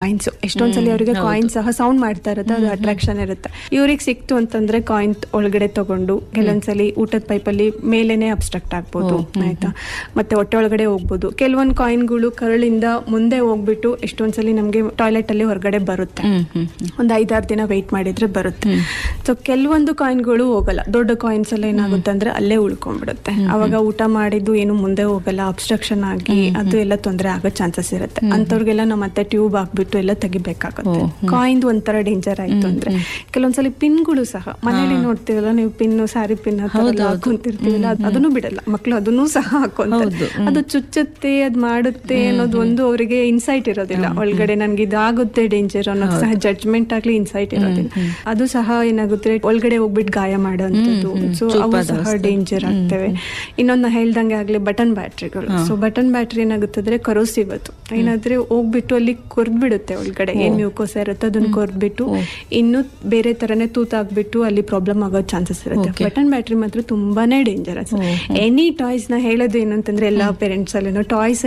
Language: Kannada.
ಕಾಯಿನ್ಸ್ ಎಷ್ಟೊಂದ್ಸಲಿ ಅವರಿಗೆ ಕಾಯಿನ್ ಸಹ ಸೌಂಡ್ ಮಾಡ್ತಾ ಇರುತ್ತೆ ಅದು ಅಟ್ರಾಕ್ಷನ್ ಇರುತ್ತೆ ಇವ್ರಿಗೆ ಸಿಕ್ತು ಅಂತಂದ್ರೆ ಕಾಯಿನ್ ಒಳಗಡೆ ತಗೊಂಡು ಕೆಲವೊಂದ್ಸಲಿ ಊಟದ ಪೈಪಲ್ಲಿ ಮೇಲೇನೆ ಅಬ್ಸ್ಟ್ರಕ್ಟ್ ಆಗ್ಬೋದು ಆಯ್ತಾ ಮತ್ತೆ ಹೊಟ್ಟೆ ಒಳಗಡೆ ಹೋಗ್ಬೋದು ಕೆಲವೊಂದು ಕಾಯಿನ್ಗಳು ಕರಳಿಂದ ಮುಂದೆ ಹೋಗ್ಬಿಟ್ಟು ಎಷ್ಟೊಂದ್ಸಲಿ ನಮ್ಗೆ ಟಾಯ್ಲೆಟ್ ಅಲ್ಲಿ ಹೊರಗಡೆ ಬರುತ್ತೆ ಹ್ಮ್ ಹ್ಮ್ ಹ್ಮ್. ಒಂದು ಐದಾರು ದಿನ ವೆಯ್ಟ್ ಮಾಡಿದ್ರೆ ಬರುತ್ತೆ ಸೊ ಕೆಲವೊಂದು ಕಾಯಿನ್ಗಳು ಹೋಗಲ್ಲ ದೊಡ್ಡ ಕಾಯಿನ್ಸ್ ಎಲ್ಲ ಏನಾಗುತ್ತೆ ಅಂದ್ರೆ ಅಲ್ಲೇ ಉಳ್ಕೊಂಡ್ಬಿಡುತ್ತೆ ಅವಾಗ ಊಟ ಮಾಡಿದ್ದು ಏನು ಮುಂದೆ ಹೋಗಲ್ಲ ಅಬ್ಸ್ಟ್ರಕ್ಷನ್ ಆಗಿ ಅದು ಎಲ್ಲ ತೊಂದರೆ ಆಗೋ ಚಾನ್ಸಸ್ ಇರುತ್ತೆ ಅಂತವ್ರಿಗೆಲ್ಲ ನಾವು ಮತ್ತೆ ಟ್ಯೂಬ್ ಹಾಕ್ಬಿಟ್ಟು ಎಲ್ಲ ತೆಗಿಬೇಕಾಗುತ್ತೆ ಕಾಯಿನ್ ಒಂಥರ ಡೇಂಜರ್ ಆಯ್ತು ಅಂದ್ರೆ ಕೆಲವೊಂದ್ಸಲಿ ಪಿನ್ಗಳು ಸಹ ಮನೇಲಿ ನೋಡ್ತೀವಲ್ಲ ನೀವು ಪಿನ್ ಸಾರಿ ಪಿನ್ ಹಾಕೊಂತಿರ್ತೀವಲ್ಲ ಅದ್- ಅದನ್ನು ಬಿಡಲ್ಲ ಮಕ್ಳು ಅದನ್ನು ಸಹ ಹಾಕೊಂತಾರೆ ಅದು ಚುಚ್ಚುತ್ತೆ ಅದ್ ಮಾಡುತ್ತೆ ಅನ್ನೋದು ಒಂದು ಅವರಿಗೆ ಇನ್ಸೈಟ್ ಇರೋದಿಲ್ಲ ಒಳಗಡೆ ನನ್ಗೆ ಇದಾಗುತ್ತೆ ಡೇಂಜರ್ ಅನ್ನೋದು ಸಹ ಜಡ್ಜ್ಮೆಂಟ್ ಆಗ್ಲಿ ಇನ್ಸೈಟ್ ಇರೋದಿಲ್ಲ ಅದು ಸಹ ಏನಾಗುತ್ತೆ ಒಳಗಡೆ ಹೋಗ್ಬಿಟ್ಟು ಗಾಯ ಮಾಡೋಂಥದ್ದು ಸೊ ಅವು ಸಹ ಡೇಂಜರ್ ಆಗ್ತವೆ ಇನ್ನೊಂದು ನಾ ಹೇಳ್ದಂಗೆ ಆಗ್ಲಿ ಬಟನ್ ಬ್ಯಾಟ್ರಿಗಳು ಸೊ ಬಟನ್ ಬ್ಯಾಟ್ರಿ ಏನಾಗುತ್ತೆ ಅಂದ್ರೆ ಕರೋಸಿವ್ ಅದು ಏನಾದ್ರೆ ಹೋಗ್ಬಿಟ್ಟು ಅಲ್ಲಿ ಕೊರ್ದ್ಬಿಡುತ್ತೆ ಒಳಗಡೆ ಏನ್ ಮ್ಯೂಕೋಸ ಇರುತ್ತೆ ಅದನ್ನ ಕೊರ್ದ್ಬಿಟ್ಟು ಇನ್ನು ಬೇರೆ ತರನೇ ತೂತಾಗ್ಬಿಟ್ಟು ಅಲ್ಲಿ ಪ್ರಾಬ್ಲಮ್ ಆಗೋ ಚಾನ್ಸಸ್ ಇರುತ್ತೆ ಬಟನ್ ಬ್ಯಾಟ್ರಿ ಮಾತ್ರ ತುಂಬಾನೇ ಡೇಂಜರಸ್ ಎನಿ ಟಾಯ್ಸ್ ನ ಹೇಳೋದು ಏನಂತಂದ್ರೆ ಎಲ್ಲಾ ಪೇರೆಂಟ್ಸ್ ಅಲ್ಲೇನೋ ಟಾಯ್ಸ್